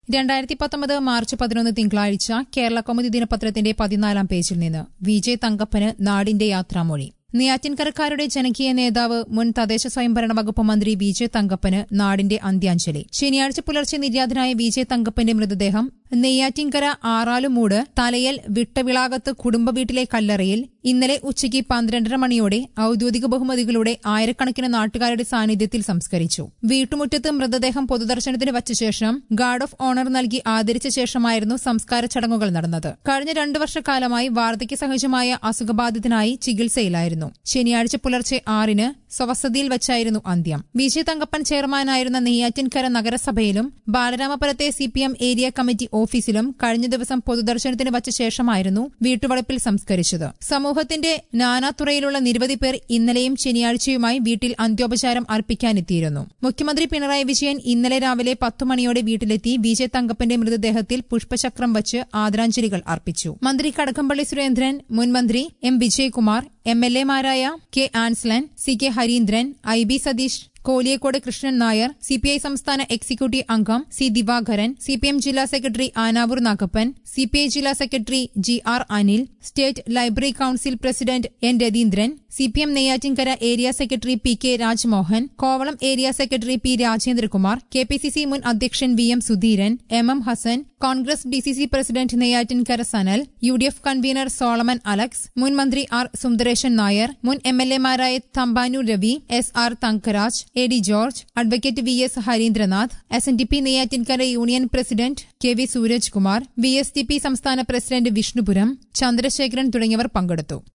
രണ്ടായിരത്തി പത്തൊമ്പത് മാർച്ച് പതിനൊന്ന് തിങ്കളാഴ്ച കേരള കൗമുദി ദിനപത്രത്തിന്റെ പതിനാലാം പേജിൽ നിന്ന് വിജയ് തങ്കപ്പന് നാടിന്റെ യാത്രാമൊഴി നെയ്യാറ്റിൻകരക്കാരുടെ ജനകീയ നേതാവ് മുൻ തദ്ദേശ സ്വയംഭരണ വകുപ്പ് മന്ത്രി വിജയ് തങ്കപ്പന് നാടിന്റെ അന്ത്യാഞ്ജലി ശനിയാഴ്ച പുലർച്ചെ നിര്യാതനായ വിജയ് തങ്കപ്പന്റെ മൃതദേഹം നെയ്യാറ്റിൻകര ആറാലുമൂട് തലയൽ വിട്ടവിളാകത്ത് കുടുംബ വീട്ടിലെ കല്ലറയിൽ ഇന്നലെ ഉച്ചയ്ക്ക് പന്ത്രണ്ടര മണിയോടെ ഔദ്യോഗിക ബഹുമതികളുടെ ആയിരക്കണക്കിന് നാട്ടുകാരുടെ സാന്നിധ്യത്തിൽ സംസ്കരിച്ചു വീട്ടുമുറ്റത്ത് മൃതദേഹം പൊതുദർശനത്തിന് വച്ച ശേഷം ഗാർഡ് ഓഫ് ഓണർ നൽകി ആദരിച്ച ശേഷമായിരുന്നു സംസ്കാര ചടങ്ങുകൾ നടന്നത് കഴിഞ്ഞ രണ്ടു വർഷക്കാലമായി വാർദ്ധക്യ സഹജമായ അസുഖബാധിതനായി ചികിത്സയിലായിരുന്നു ശനിയാഴ്ച പുലർച്ചെ ആറിന് സ്വവസതിയിൽ വെച്ചായിരുന്നു അന്ത്യം വിജയ് തങ്കപ്പൻ ചെയർമാനായിരുന്ന നെയ്യാറ്റിൻകര നഗരസഭയിലും ബാലരാമപുരത്തെ സിപിഎം ഏരിയ കമ്മിറ്റി ഓഫീസിലും കഴിഞ്ഞ ദിവസം പൊതുദർശനത്തിന് വച്ച ശേഷമായിരുന്നു വീട്ടുവളപ്പിൽ സംസ്കരിച്ചത് സമൂഹത്തിന്റെ നാനാതുറയിലുള്ള നിരവധി പേർ ഇന്നലെയും ശനിയാഴ്ചയുമായി വീട്ടിൽ അന്ത്യോപചാരം അർപ്പിക്കാനെത്തിയിരുന്നു മുഖ്യമന്ത്രി പിണറായി വിജയൻ ഇന്നലെ രാവിലെ പത്തു മണിയോടെ വീട്ടിലെത്തി വിജയ് തങ്കപ്പന്റെ മൃതദേഹത്തിൽ പുഷ്പചക്രം വച്ച് ആദരാഞ്ജലികൾ അർപ്പിച്ചു മന്ത്രി കടകംപള്ളി സുരേന്ദ്രൻ മുൻ മന്ത്രി എം വിജയകുമാർ എം എൽ എമാരായ K Ansalan C K Harindran I B Satheesh Koliyakode Krishnan Nair CPI സംസ്ഥാന എക്സിക്യൂട്ടീവ് അംഗം സി ദിവാകരൻ സിപിഎം ജില്ലാ സെക്രട്ടറി ആനാവൂർ നാഗപ്പൻ സിപിഐ ജില്ലാ secretary G R Anil state library council president N Ratheendran CPM Neyyattinkara area secretary P K Rajmohan Kovalam area secretary P Rajendrakumar K P C C മുൻ അധ്യക്ഷൻ V M Sudheeran M M Hassan Congress D C C president Neyyattinkara Sanal U D F convener Solomon Alex മുൻ മന്ത്രി R Sundaresan Nair മുൻ M L എമാരായ Thampanoor Ravi S R Thankaraj A D George advocate V S Harindranath S N D P Neyyattinkara union president K V Sooraj Kumar V S D P സംസ്ഥാന president Vishnupuram Chandrasekharan തുടങ്ങിയവർ പങ്കെടുത്തു